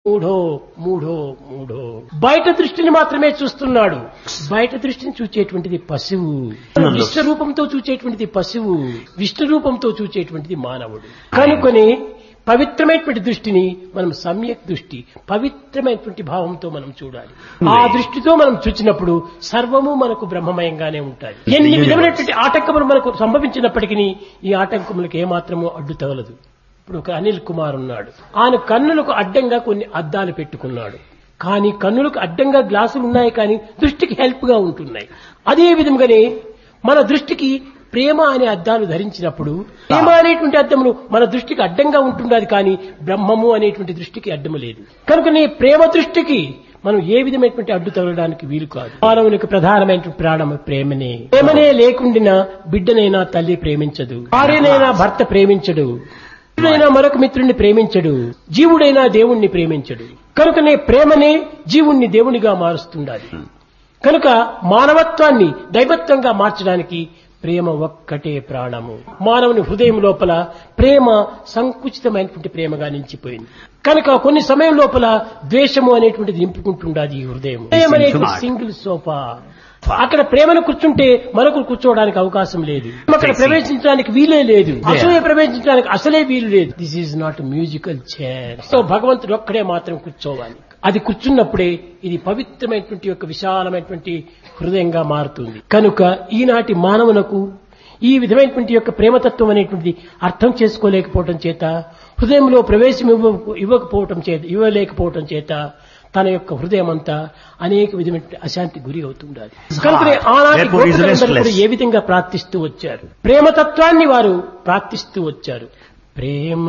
మూఢో మూఢో మూఢో బయట దృష్టిని మాత్రమే చూస్తున్నాడు బయట దృష్టిని చూచేటువంటిది పశువు విష్ణు రూపంతో చూచేటువంటిది పశువు విష్ణు రూపంతో చూచేటువంటిది మానవుడు కనుకొని పవిత్రమైనటువంటి దృష్టిని మనం సమ్యక్ దృష్టి పవిత్రమైనటువంటి భావంతో మనం చూడాలి ఆ దృష్టితో మనం చూచినప్పుడు సర్వము మనకు బ్రహ్మమయంగానే ఉంటాయి ఎన్ని విధమైనటువంటి ఆటంకములు మనకు సంభవించినప్పటికీ ఈ ఆటంకములకు ఏమాత్రమూ అడ్డు తగలదు ఇప్పుడు ఒక అనిల్ కుమార్ ఉన్నాడు ఆయన కన్నులకు అడ్డంగా కొన్ని అద్దాలు పెట్టుకున్నాడు కానీ కన్నులకు అడ్డంగా గ్లాసులు ఉన్నాయి కానీ దృష్టికి హెల్ప్ గా ఉంటున్నాయి అదే విధంగానే మన దృష్టికి ప్రేమ అనే అద్దాలు ధరించినప్పుడు ప్రేమ అనేటువంటి అద్దములు మన దృష్టికి అడ్డంగా ఉంటున్నది కానీ బ్రహ్మము అనేటువంటి దృష్టికి అడ్డము లేదు కనుక ప్రేమ దృష్టికి మనం ఏ విధమైనటువంటి అడ్డు తగలడానికి వీలు కాదు మానవునికి ప్రధానమైనటువంటి ప్రాణం ప్రేమనే ప్రేమనే లేకుండినా బిడ్డనైనా తల్లి ప్రేమించదు భార్యనైనా భర్త ప్రేమించడు మిత్రుడైనా మరొక మిత్రుడిని ప్రేమించడు జీవుడైనా దేవుణ్ణి ప్రేమించడు కనుకనే ప్రేమనే జీవుణ్ణి దేవునిగా మారుస్తుండాలి కనుక మానవత్వాన్ని దైవత్వంగా మార్చడానికి ప్రేమ ఒక్కటే ప్రాణము మానవుని హృదయం లోపల ప్రేమ సంకుచితమైనటువంటి ప్రేమగా నిలిచిపోయింది కనుక కొన్ని సమయం లోపల ద్వేషము అనేటువంటిది నింపుకుంటుండాది ఈ హృదయం ప్రేమ అనేటువంటి సింగిల్ సోఫా అక్కడ ప్రేమను కూర్చుంటే మనకు కూర్చోవడానికి అవకాశం లేదు అక్కడ ప్రవేశించడానికి వీలే లేదు అసలే ప్రవేశించడానికి అసలే వీలు లేదు this is not musical chair so భగవంతుడు ఒక్కడే మాత్రం కూర్చోవాలి అది కూర్చున్నప్పుడే ఇది పవిత్రమైనటువంటి యొక్క విశాలమైనటువంటి హృదయంగా మారుతుంది కనుక ఈనాటి మానవునకు ఈ విధమైనటువంటి యొక్క ప్రేమతత్వం అనేటువంటిది అర్థం చేసుకోలేకపోవటం చేత హృదయంలో ప్రవేశం ఇవ్వ ఇవ్వకపోవటం చేత ఇవ్వలేకపోవటం చేత తన యొక్క హృదయం అంతా అనేక విధమైన అశాంతి గురి అవుతుండాలి కనుకనే ఆనాటి Therefore he is గోపికలందరూ కూడా restless. ఏ విధంగా ప్రార్థిస్తూ వచ్చారు ప్రేమతత్వాన్ని వారు ప్రార్థిస్తూ వచ్చారు ప్రేమ